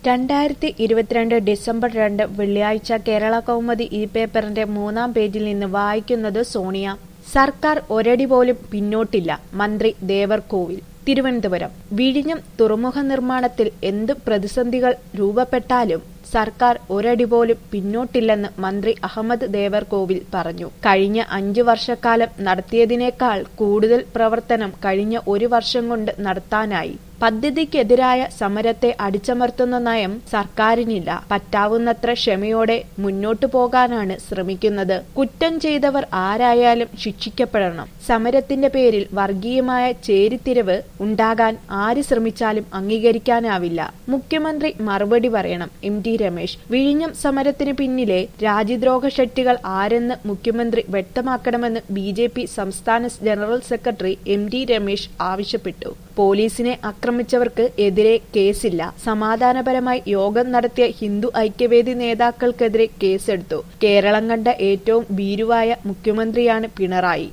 രണ്ടായിരത്തി ഇരുപത്തിരണ്ട് ഡിസംബർ രണ്ട് വെള്ളിയാഴ്ച കേരള കൗമുദി ഈ പേപ്പറിന്റെ മൂന്നാം പേജിൽ നിന്ന് വായിക്കുന്നത് സോണിയ സർക്കാർ ഒരടി പോലും പിന്നോട്ടില്ല മന്ത്രി ദേവർകോവിൽ തിരുവനന്തപുരം വിഴിഞ്ഞം തുറമുഖ നിർമ്മാണത്തിൽ എന്ത് പ്രതിസന്ധികൾ രൂപപ്പെട്ടാലും സർക്കാർ ഒരടി പോലും പിന്നോട്ടില്ലെന്ന് മന്ത്രി അഹമ്മദ് ദേവർകോവിൽ പറഞ്ഞു കഴിഞ്ഞ അഞ്ചു വർഷക്കാലം നടത്തിയതിനേക്കാൾ കൂടുതൽ പ്രവർത്തനം കഴിഞ്ഞ ഒരു വർഷം കൊണ്ട് നടത്താനായി പദ്ധതിക്കെതിരായ സമരത്തെ അടിച്ചമർത്തുന്ന നയം സർക്കാരിനില്ല പറ്റാവുന്നത്ര ക്ഷമയോടെ മുന്നോട്ടു പോകാനാണ് ശ്രമിക്കുന്നത് കുറ്റം ചെയ്തവർ ആരായാലും ശിക്ഷിക്കപ്പെടണം സമരത്തിന്റെ പേരിൽ വർഗീയമായ ചേരിത്തിരിവ് ഉണ്ടാകാൻ ആര് ശ്രമിച്ചാലും അംഗീകരിക്കാനാവില്ല മുഖ്യമന്ത്രി മറുപടി പറയണം എം ടി രമേശ് വിഴിഞ്ഞം സമരത്തിന് പിന്നിലെ രാജ്യദ്രോഹ ശക്തികൾ ആരെന്ന് മുഖ്യമന്ത്രി വ്യക്തമാക്കണമെന്ന് ബി ജെ പി സംസ്ഥാന general secretary M T Ramesh ആവശ്യപ്പെട്ടു പോലീസിനെ ആക്രമിച്ചവർക്ക് എതിരെ കേസില്ല സമാധാനപരമായി യോഗം നടത്തിയ ഹിന്ദു ഐക്യവേദി നേതാക്കൾക്കെതിരെ കേസെടുത്തു കേരളം കണ്ട ഏറ്റവും ഭീരുവായ മുഖ്യമന്ത്രിയാണ് പിണറായി